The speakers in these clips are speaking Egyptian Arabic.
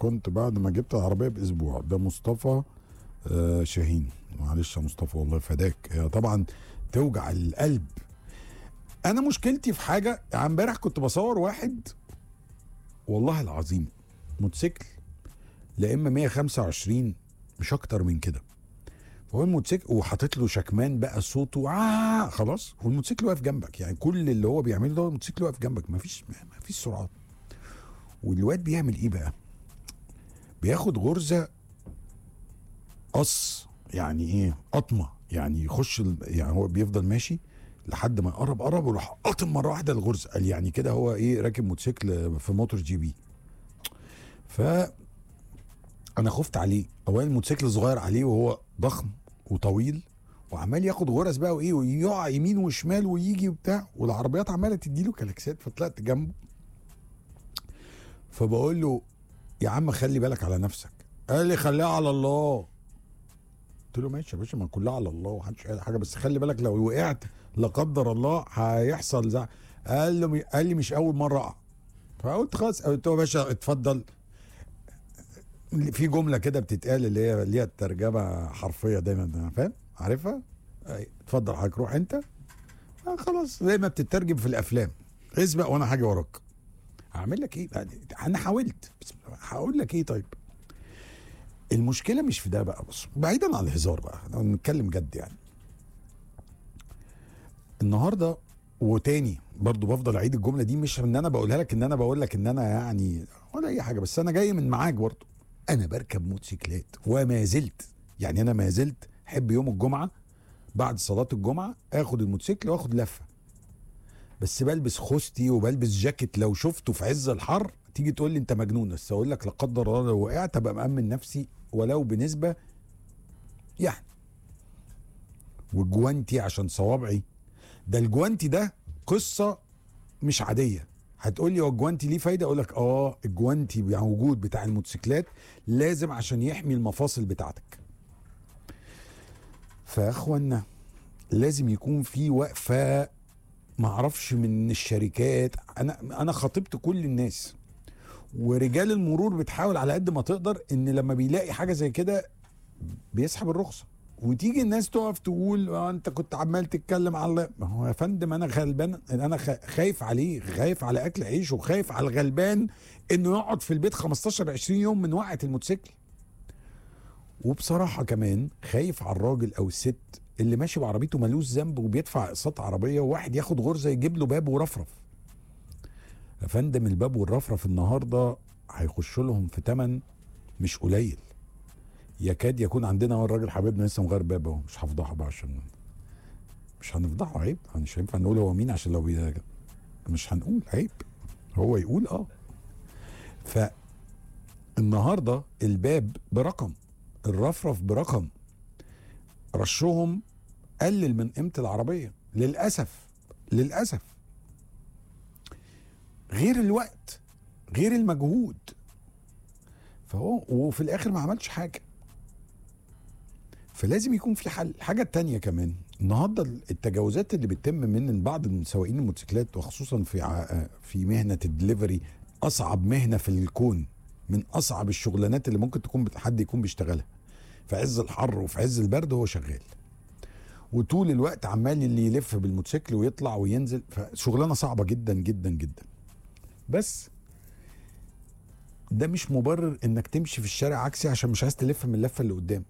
كنت بعد ما جبت العربيه باسبوع ده مصطفى آه شاهين معلش يا مصطفى والله فداك هي طبعا توجع القلب انا مشكلتي في حاجه يعني امبارح كنت بصور واحد والله العظيم موتوسيكل لا اما 125 مش اكتر من كده فهو الموتوسيكل وحاطط له شكمان بقى صوته آه خلاص والموتوسيكل واقف جنبك يعني كل اللي هو بيعمله ده الموتوسيكل واقف جنبك مفيش مفيش سرعات والواد بيعمل ايه بقى؟ بياخد غرزه قص يعني ايه؟ قطمه يعني يخش ال- يعني هو بيفضل ماشي لحد ما يقرب قرب ويروح قاطم مره واحده الغرزه قال يعني كده هو ايه راكب موتوسيكل في موتور جي بي ف انا خفت عليه اولا الموتوسيكل صغير عليه وهو ضخم وطويل وعمال ياخد غرز بقى وايه ويقع يمين وشمال ويجي وبتاع والعربيات عماله تديله كلاكسات فطلعت جنبه فبقول له يا عم خلي بالك على نفسك قال لي خليها على الله قلت له ماشي يا باشا ما كلها على الله ومحدش قال حاجه بس خلي بالك لو وقعت لا قدر الله هيحصل زع قال له قال لي مش اول مره اقع فقلت خلاص قلت له يا باشا اتفضل في جمله كده بتتقال اللي هي ليها الترجمه حرفيه دايما فاهم عارفها أي، اتفضل حضرتك روح انت آه خلاص زي ما بتترجم في الافلام اسبق وانا هاجي وراك هعمل لك ايه يعني انا حاولت بس هقول لك ايه طيب المشكله مش في ده بقى بص بعيدا عن الهزار بقى لو نتكلم جد يعني النهارده وتاني برضو بفضل اعيد الجمله دي مش ان انا بقولها لك ان انا بقول لك ان انا يعني ولا اي حاجه بس انا جاي من معاك برضو انا بركب موتوسيكلات وما زلت يعني انا ما زلت احب يوم الجمعه بعد صلاه الجمعه اخد الموتوسيكل واخد لفه بس بلبس خوستي وبلبس جاكيت لو شفته في عز الحر تيجي تقول لي انت مجنون بس اقول لك لا قدر الله لو وقعت ابقى مامن نفسي ولو بنسبه يعني والجوانتي عشان صوابعي ده الجوانتي ده قصه مش عاديه هتقول لي هو الجوانتي ليه فايده اقول لك اه الجوانتي موجود بتاع الموتوسيكلات لازم عشان يحمي المفاصل بتاعتك فيا اخوانا لازم يكون في وقفه ما اعرفش من الشركات انا انا خاطبت كل الناس ورجال المرور بتحاول على قد ما تقدر ان لما بيلاقي حاجه زي كده بيسحب الرخصه وتيجي الناس تقف تقول آه انت كنت عمال تتكلم على ما هو يا فندم انا غلبان انا خ- خايف عليه خايف على اكل عيشه وخايف على الغلبان انه يقعد في البيت 15 20 يوم من وقعه الموتوسيكل وبصراحه كمان خايف على الراجل او الست اللي ماشي بعربيته ملوش ذنب وبيدفع اقساط عربيه وواحد ياخد غرزه يجيب له باب ورفرف يا فندم الباب والرفرف النهارده هيخشوا لهم في تمن مش قليل يكاد يكون عندنا هو الراجل حبيبنا لسه مغير باب اهو مش هفضحه بقى عشان مش هنفضحه عيب مش هينفع نقول هو مين عشان لو بي... مش هنقول عيب هو يقول اه فالنهارده الباب برقم الرفرف برقم رشهم قلل من قيمه العربيه للاسف للاسف غير الوقت غير المجهود فهو وفي الاخر ما عملش حاجه فلازم يكون في حل الحاجه التانية كمان النهارده التجاوزات اللي بتتم من بعض سواقين الموتوسيكلات وخصوصا في ع- في مهنه الدليفري اصعب مهنه في الكون من اصعب الشغلانات اللي ممكن تكون بت- حد يكون بيشتغلها في عز الحر وفي عز البرد هو شغال وطول الوقت عمال اللي يلف بالموتوسيكل ويطلع وينزل فشغلانه صعبه جدا جدا جدا بس ده مش مبرر انك تمشي في الشارع عكسي عشان مش عايز تلف من اللفه اللي قدام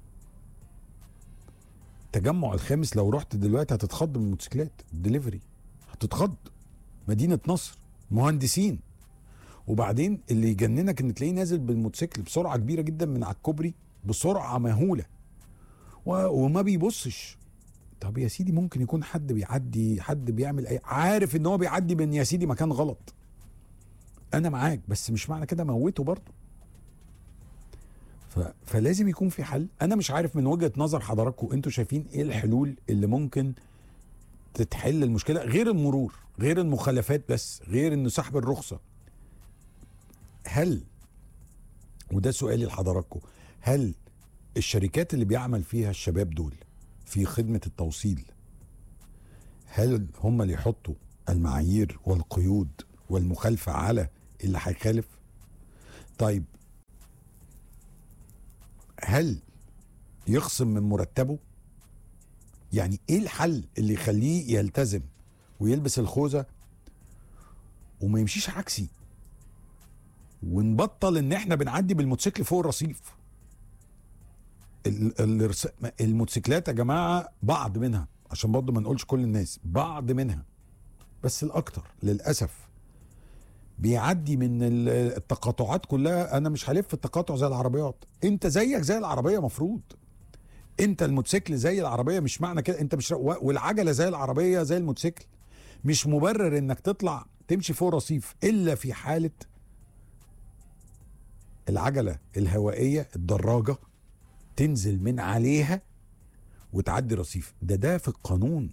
التجمع الخامس لو رحت دلوقتي هتتخض من الموتوسيكلات الدليفري هتتخض مدينه نصر مهندسين وبعدين اللي يجننك ان تلاقيه نازل بالموتوسيكل بسرعه كبيره جدا من على الكوبري بسرعه مهوله و- وما بيبصش طب يا سيدي ممكن يكون حد بيعدي حد بيعمل اي عارف ان هو بيعدي من يا سيدي مكان غلط انا معاك بس مش معنى كده موته برضه ف... فلازم يكون في حل انا مش عارف من وجهه نظر حضراتكم انتوا شايفين ايه الحلول اللي ممكن تتحل المشكله غير المرور غير المخالفات بس غير انه سحب الرخصه هل وده سؤالي لحضراتكم هل الشركات اللي بيعمل فيها الشباب دول في خدمه التوصيل هل هم اللي يحطوا المعايير والقيود والمخالفه على اللي هيخالف طيب هل يخصم من مرتبه يعني ايه الحل اللي يخليه يلتزم ويلبس الخوذه وما يمشيش عكسي ونبطل ان احنا بنعدي بالموتوسيكل فوق الرصيف ال- الرس- الموتوسيكلات يا جماعه بعض منها عشان برضه ما نقولش كل الناس بعض منها بس الاكتر للاسف بيعدي من ال- التقاطعات كلها انا مش هلف التقاطع زي العربيات انت زيك زي العربيه مفروض انت الموتوسيكل زي العربيه مش معنى كده انت مش و- والعجله زي العربيه زي الموتوسيكل مش مبرر انك تطلع تمشي فوق رصيف الا في حاله العجله الهوائيه الدراجه تنزل من عليها وتعدي رصيف ده ده في القانون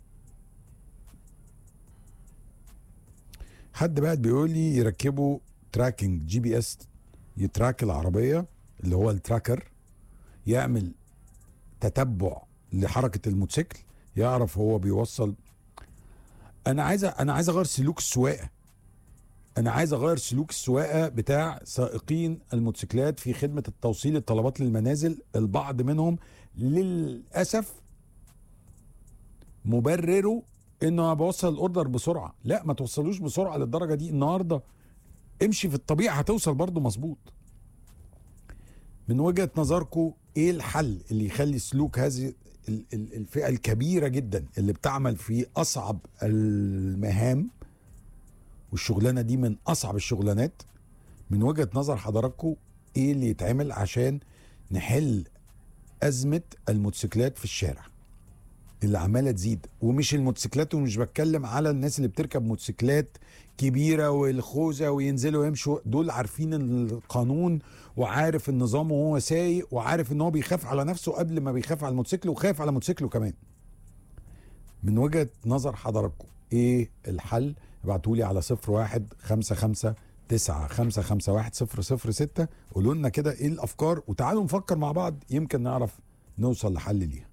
حد بقى بيقول لي يركبوا تراكنج جي بي اس يتراك العربيه اللي هو التراكر يعمل تتبع لحركه الموتوسيكل يعرف هو بيوصل انا عايز انا عايز اغير سلوك السواقه انا عايز اغير سلوك السواقه بتاع سائقين الموتوسيكلات في خدمه التوصيل الطلبات للمنازل البعض منهم للاسف مبرره انه انا بوصل الاوردر بسرعه لا ما توصلوش بسرعه للدرجه دي النهارده امشي في الطبيعه هتوصل برضو مظبوط من وجهه نظركم ايه الحل اللي يخلي سلوك هذه ال- ال- الفئه الكبيره جدا اللي بتعمل في اصعب المهام والشغلانه دي من اصعب الشغلانات من وجهه نظر حضراتكم ايه اللي يتعمل عشان نحل ازمه الموتوسيكلات في الشارع اللي عماله تزيد ومش الموتوسيكلات ومش بتكلم على الناس اللي بتركب موتوسيكلات كبيره والخوذه وينزلوا يمشوا دول عارفين القانون وعارف النظام وهو سايق وعارف ان هو بيخاف على نفسه قبل ما بيخاف على الموتوسيكل وخايف على موتوسيكله كمان من وجهه نظر حضراتكم ايه الحل ابعتوا لي على صفر واحد خمسة خمسة تسعة خمسة خمسة واحد صفر صفر ستة قولوا لنا كده ايه الافكار وتعالوا نفكر مع بعض يمكن نعرف نوصل لحل ليها